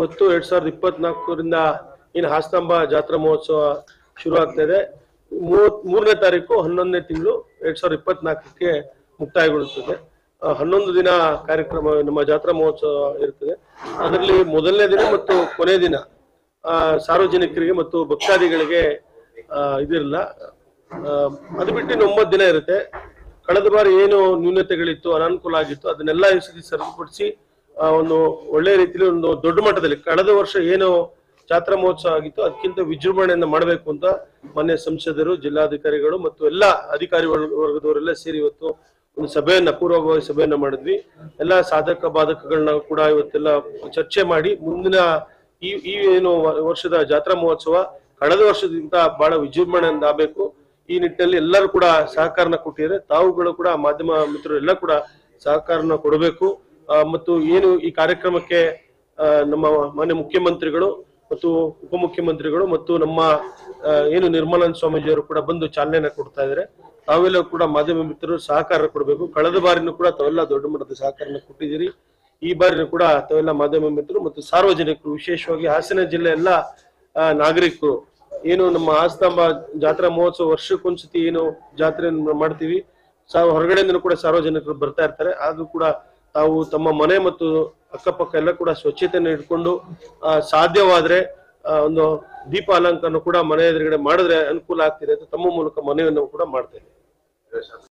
ಹತ್ತು ಎರಡ್ ಸಾವಿರದ ಇಪ್ಪತ್ನಾಲ್ಕರಿಂದ ಏನು ಹಾಸ್ತಂಬ ಜಾತ್ರಾ ಮಹೋತ್ಸವ ಶುರು ಆಗ್ತಾ ಇದೆ ಮೂವತ್ ಮೂರನೇ ತಾರೀಕು ಹನ್ನೊಂದನೇ ತಿಂಗಳು ಎರಡ್ ಸಾವಿರದ ಇಪ್ಪತ್ನಾಲ್ಕಕ್ಕೆ ಮುಕ್ತಾಯಗೊಳ್ಳುತ್ತದೆ ಆ, ಹನ್ನೊಂದು ದಿನ ಕಾರ್ಯಕ್ರಮ ನಮ್ಮ ಜಾತ್ರಾ ಮಹೋತ್ಸವ ಇರ್ತದೆ ಅದರಲ್ಲಿ ಮೊದಲನೇ ದಿನ ಮತ್ತು ಕೊನೆ ದಿನ ಆ, ಸಾರ್ವಜನಿಕರಿಗೆ ಮತ್ತು ಭಕ್ತಾದಿಗಳಿಗೆ ಆ, ಇದಿರಲ್ಲ ಆ, ಅದು ಬಿಟ್ಟು ಇನ್ನು ಒಂಬತ್ತು ದಿನ ಇರುತ್ತೆ ಕಳೆದ ಬಾರಿ ಏನು ನ್ಯೂನತೆಗಳಿತ್ತು ಅನಾನುಕೂಲ ಆಗಿತ್ತು ಅದನ್ನೆಲ್ಲ ಈ ಸತಿ ಸರಿಪಡಿಸಿ ಆ, ಒಂದು ಒಳ್ಳೆ ರೀತಿಯಲ್ಲಿ ಒಂದು ದೊಡ್ಡ ಮಟ್ಟದಲ್ಲಿ ಕಳೆದ ವರ್ಷ ಏನು ಜಾತ್ರಾ ಮಹೋತ್ಸವ ಆಗಿತ್ತು ಅದಕ್ಕಿಂತ ವಿಜೃಂಭಣೆಯಿಂದ ಮಾಡಬೇಕು ಅಂತ ಮಾನ್ಯ ಸಂಸದರು ಜಿಲ್ಲಾಧಿಕಾರಿಗಳು ಮತ್ತು ಎಲ್ಲ ಅಧಿಕಾರಿ ವರ್ಗ- ವರ್ಗದವರೆಲ್ಲ ಸೇರಿ ಇವತ್ತು ಒಂದು ಸಭೆಯನ್ನ ಪೂರ್ವಭಾವಿ ಸಭೆಯನ್ನ ಮಾಡಿದ್ವಿ ಎಲ್ಲ ಸಾಧಕ ಬಾಧಕಗಳನ್ನ ಕೂಡ ಇವತ್ತೆಲ್ಲ ಚರ್ಚೆ ಮಾಡಿ ಮುಂದಿನ ಈ ಈ ಏನು ವ- ವರ್ಷದ ಜಾತ್ರಾ ಮಹೋತ್ಸವ ಕಳೆದ ವರ್ಷದಿಂದ ಬಹಳ ವಿಜೃಂಭಣೆಯಿಂದ ಆಗಬೇಕು ಈ ನಿಟ್ಟಿನಲ್ಲಿ ಎಲ್ಲರೂ ಕೂಡ ಸಹಕಾರನ ಕೊಟ್ಟಿದ್ದಾರೆ ತಾವುಗಳು ಕೂಡ ಮಾಧ್ಯಮ ಮಿತ್ರರು ಎಲ್ಲ ಕೂಡ ಸಹಕಾರನ ಕೊಡಬೇಕು ಆ, ಮತ್ತು ಏನು ಈ ಕಾರ್ಯಕ್ರಮಕ್ಕೆ ಆ, ನಮ್ಮ ಮಾನ್ಯ ಮುಖ್ಯಮಂತ್ರಿಗಳು ಮತ್ತು ಉಪಮುಖ್ಯಮಂತ್ರಿಗಳು ಮತ್ತು ನಮ್ಮ ಆ, ಏನು ನಿರ್ಮಲಾನಂದ ಸ್ವಾಮೀಜಿಯವರು ಕೂಡ ಬಂದು ಚಾಲನೆಯನ್ನ ಕೊಡ್ತಾ ಇದ್ದಾರೆ ತಾವೆಲ್ಲ ಕೂಡ ಮಾಧ್ಯಮ ಮಿತ್ರರು ಸಹಕಾರ ಕೊಡಬೇಕು ಕಳೆದ ಬಾರಿನೂ ಕೂಡ ತಾವೆಲ್ಲ ದೊಡ್ಡ ಮಟ್ಟದ ಸಹಕಾರನ ಕೊಟ್ಟಿದ್ದೀರಿ ಈ ಬಾರಿನೂ ಕೂಡ ತಾವೆಲ್ಲ ಮಾಧ್ಯಮ ಮಿತ್ರರು ಮತ್ತು ಸಾರ್ವಜನಿಕರು ವಿಶೇಷವಾಗಿ ಹಾಸನ ಜಿಲ್ಲೆ ಎಲ್ಲ ಆ, ನಾಗರಿಕರು ಏನು ನಮ್ಮ ಆಸ್ತಂಬ ಜಾತ್ರಾ ಮಹೋತ್ಸವ ವರ್ಷಕ್ಕೊಂದ್ಸತಿ ಏನು ಜಾತ್ರೆಯನ್ನು ಮಾಡ್ತೀವಿ ಸಾ ಹೊರಗಡೆಯಿಂದ ಕೂಡ ಸಾರ್ವಜನಿಕರು ಬರ್ತಾ ಇರ್ತಾರೆ ಆದ್ರೂ ಕೂಡ ತಾವು ತಮ್ಮ ಮನೆ ಮತ್ತು ಅಕ್ಕಪಕ್ಕ ಎಲ್ಲ ಕೂಡ ಸ್ವಚ್ಛತೆಯನ್ನು ಇಟ್ಕೊಂಡು ಆ, ಸಾಧ್ಯವಾದ್ರೆ ಆ, ಒಂದು ದೀಪ ಅಲಂಕಾರನು ಕೂಡ ಮನೆ ಎದುರುಗಡೆ ಮಾಡಿದ್ರೆ ಅನುಕೂಲ ಆಗ್ತಿದೆ ಅಂತ ತಮ್ಮ ಮೂಲಕ ಮನವಿಯನ್ನು ಕೂಡ ಮಾಡ್ತೇನೆ